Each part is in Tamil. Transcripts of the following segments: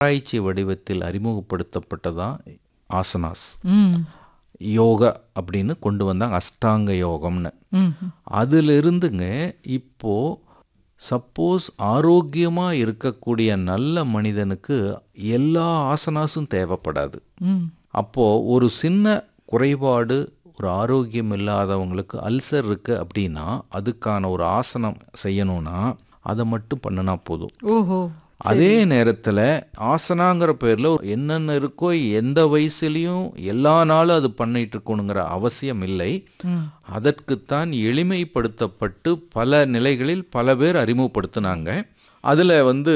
ஆராய்ச்சி வடிவத்தில் அறிமுகப்படுத்தப்பட்டதான் ஆசனாஸ் ம் யோகா அப்படின்னு கொண்டு வந்தாங்க அஷ்டாங்க யோகம்னு ம் அதிலிருந்துங்க இப்போ சப்போஸ் ஆரோக்கியமாக இருக்கக்கூடிய நல்ல மனிதனுக்கு எல்லா ஆசனாஸும் தேவைப்படாது ம் அப்போ ஒரு சின்ன குறைபாடு ஒரு ஆரோக்கியம் இல்லாதவங்களுக்கு அல்சர் இருக்கு அப்படின்னா அதுக்கான ஒரு ஆசனம் செய்யணும்னா அதை மட்டும் பண்ணினா போதும் ஓஹோ அதே நேரத்தில் ஆசனாங்கிற பேரில் என்னென்ன இருக்கோ எந்த வயசுலையும் எல்லா நாளும் அது பண்ணிட்டு இருக்கணுங்கிற அவசியம் இல்லை ம் அதற்குத்தான் எளிமைப்படுத்தப்பட்டு பல நிலைகளில் பல பேர் அறிமுகப்படுத்தினாங்க அதில் வந்து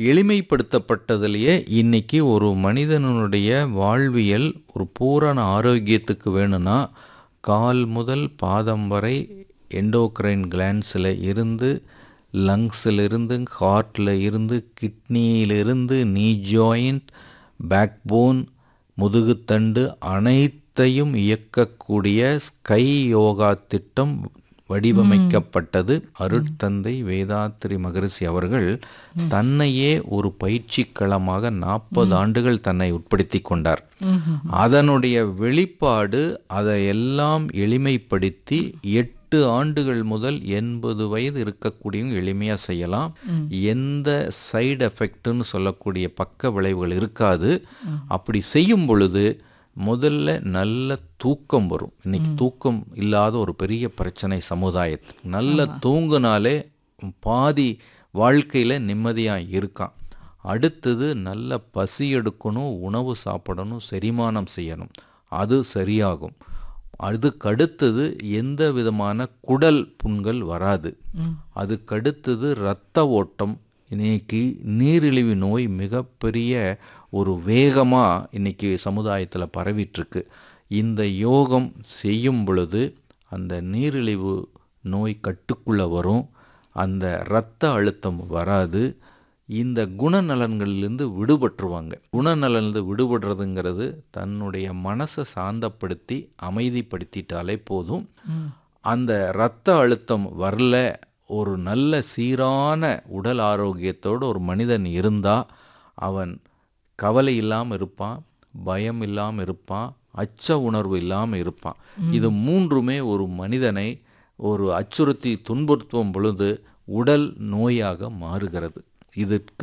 எளிமைப்படுத்தப்பட்டதுலேயே இன்னைக்கு ஒரு மனிதனுடைய வாழ்வியல் ஒரு பூரண ஆரோக்கியத்துக்கு வேணும்னா கால் முதல் பாதம் வரை எண்டோக்ரைன் கிளான்ஸில் இருந்து லங்ஸில் இருந்து ஹார்ட்டில் இருந்து கிட்னியிலிருந்து நீ ஜாயிண்ட் பேக்போன் முதுகுத்தண்டு அனைத்தையும் இயக்கக்கூடிய ஸ்கை யோகா திட்டம் வடிவமைக்கப்பட்டது அருட்தந்தை வேதாத்திரி மகரிஷி அவர்கள் தன்னையே ஒரு பயிற்சி களமாக நாற்பது ஆண்டுகள் தன்னை உட்படுத்தி கொண்டார் அதனுடைய வெளிப்பாடு அதை எல்லாம் எளிமைப்படுத்தி எட்டு ஆண்டுகள் முதல் எண்பது வயது இருக்கக்கூடியவங்க எளிமையாக செய்யலாம் எந்த சைடு எஃபெக்ட்னு சொல்லக்கூடிய பக்க விளைவுகள் இருக்காது அப்படி செய்யும் பொழுது முதல்ல நல்ல தூக்கம் வரும் இன்னைக்கு தூக்கம் இல்லாத ஒரு பெரிய பிரச்சனை சமுதாயத்துக்கு நல்ல தூங்குனாலே பாதி வாழ்க்கையில் நிம்மதியாக இருக்கான் அடுத்தது நல்ல பசி எடுக்கணும் உணவு சாப்பிடணும் செரிமானம் செய்யணும் அது சரியாகும் அதுக்கடுத்தது எந்த விதமான குடல் புண்கள் வராது அதுக்கடுத்தது இரத்த ஓட்டம் இன்னைக்கு நீரிழிவு நோய் மிகப்பெரிய ஒரு வேகமாக இன்னைக்கு சமுதாயத்தில் பரவிட்டுருக்கு இந்த யோகம் செய்யும் பொழுது அந்த நீரிழிவு நோய் கட்டுக்குள்ளே வரும் அந்த இரத்த அழுத்தம் வராது இந்த குணநலன்களிலிருந்து விடுபட்டுருவாங்க குணநலன்லேருந்து விடுபடுறதுங்கிறது தன்னுடைய மனசை சாந்தப்படுத்தி அமைதிப்படுத்திட்டாலே போதும் அந்த இரத்த அழுத்தம் வரல ஒரு நல்ல சீரான உடல் ஆரோக்கியத்தோடு ஒரு மனிதன் இருந்தால் அவன் கவலை இல்லாமல் இருப்பான் பயம் இல்லாமல் இருப்பான் அச்ச உணர்வு இல்லாமல் இருப்பான் இது மூன்றுமே ஒரு மனிதனை ஒரு அச்சுறுத்தி துன்புறுத்தும் பொழுது உடல் நோயாக மாறுகிறது இதற்கு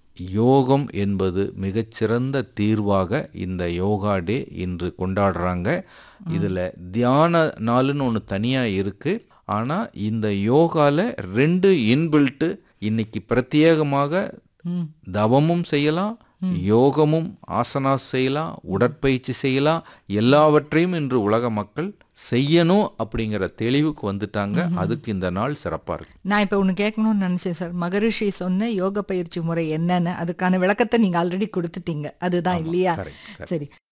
யோகம் என்பது மிகச்சிறந்த தீர்வாக இந்த யோகா டே இன்று கொண்டாடுறாங்க இதில் தியான நாளுன்னு ஒன்று தனியாக இருக்குது ஆனால் இந்த யோகாவில் ரெண்டு இன்பில்ட்டு இன்னைக்கு பிரத்யேகமாக தவமும் செய்யலாம் யோகமும் ஆசனா செய்யலாம் உடற்பயிற்சி செய்யலாம் எல்லாவற்றையும் இன்று உலக மக்கள் செய்யணும் அப்படிங்கிற தெளிவுக்கு வந்துட்டாங்க அதுக்கு இந்த நாள் சிறப்பாக இருக்கு நான் இப்போ ஒன்று கேட்கணும்னு நினச்சேன் சார் மகரிஷி சொன்ன யோக பயிற்சி முறை என்னன்னு அதுக்கான விளக்கத்தை நீங்கள் ஆல்ரெடி கொடுத்துட்டீங்க அதுதான் இல்லையா correct, சரி